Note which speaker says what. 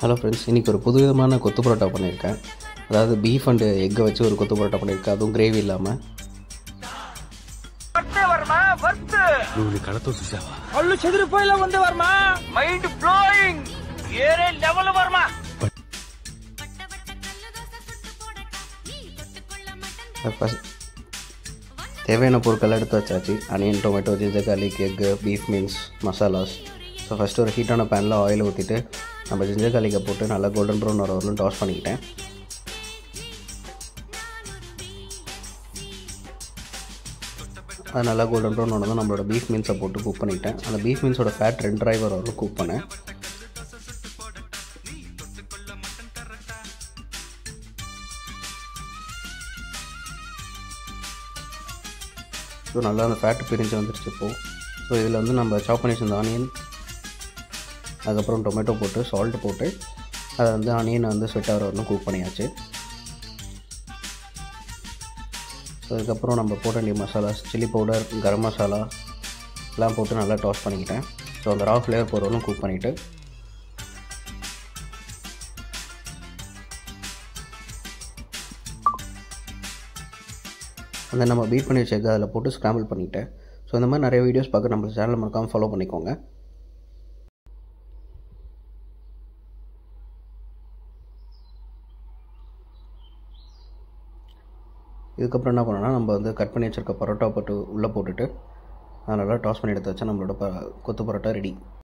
Speaker 1: hello friends இன்றைக்கி ஒரு புதுவிதமான கொத்து பரோட்டா பண்ணியிருக்கேன் அதாவது பீஃப் அண்டு எக்கை வச்சு ஒரு கொத்து பரோட்டா பண்ணியிருக்கேன் அதுவும் கிரேவி இல்லாமல்
Speaker 2: వస్తే వర్మా వర్త్
Speaker 3: నువ్వు నీ కళతో చూసావా
Speaker 2: కళ్ళు చెదిరిపోయేలా ఉంది వర్మా మైండ్ బ్లోయింగ్ ఏరే లెవెల్ వర్మా
Speaker 1: ஃபஸ்ட் தேவையான பொருட்கள் எடுத்து வச்சாச்சு onion tomato ginger garlic egg beef mince masalas so first ஒரு ஹீட்டான பேனில் ஆயில் ஊற்றிட்டு நம்ம ஜிஞ்சர் garlic-அ போட்டு நல்லா கோல்டன் ப்ரௌன் வர வரலும் டாஸ் பண்ணிக்கிட்டேன் அது நல்லா கோல்டன் ப்ரௌன் ஆனதும் நம்மளோட பீஃப் மீன்ஸை போட்டு குக் பண்ணிக்கிட்டேன் அந்த பீஃப் மீன்ஸோட ஃபேட் ரெண்டு டிரைவர் வரலும் குக் பண்ணேன் ஸோ நல்லா அந்த ஃபேட்டு பிரிஞ்சு வந்துருச்சு இப்போது ஸோ இதில் வந்து நம்ம சாப் பண்ணி வச்சிருந்த ஆனியன் அதுக்கப்புறம் டொமேட்டோ போட்டு சால்ட் போட்டு அதை வந்து ஆனியனை வந்து ஸ்வெட் ஆகிற வரணும் குக் பண்ணியாச்சு ஸோ அதுக்கப்புறம் நம்ம போட்ட வேண்டிய மசாலாஸ் சில்லி பவுடர் கரம் மசாலா எல்லாம் போட்டு நல்லா டாஸ் பண்ணிக்கிட்டேன் ஸோ அந்த ரா ஃப்ளேவர் போகிறவங்களும் குக் பண்ணிவிட்டு அந்த நம்ம பீட் பண்ணி வச்ச அதில் போட்டு ஸ்க்ராம்பிள் பண்ணிட்டேன் ஸோ இந்த மாதிரி நிறைய வீடியோஸ் பார்க்க நம்ம சேனல் மறக்காமல் ஃபாலோ பண்ணிக்கோங்க இதுக்கப்புறம் என்ன பண்ணோன்னா நம்ம வந்து கட் பண்ணி வச்சிருக்க பரோட்டா போட்டு உள்ளே போட்டுட்டு அதை நல்லா டாஸ் பண்ணி எடுத்து வச்சா நம்மளோட ப கொத்து பரோட்டா ரெடி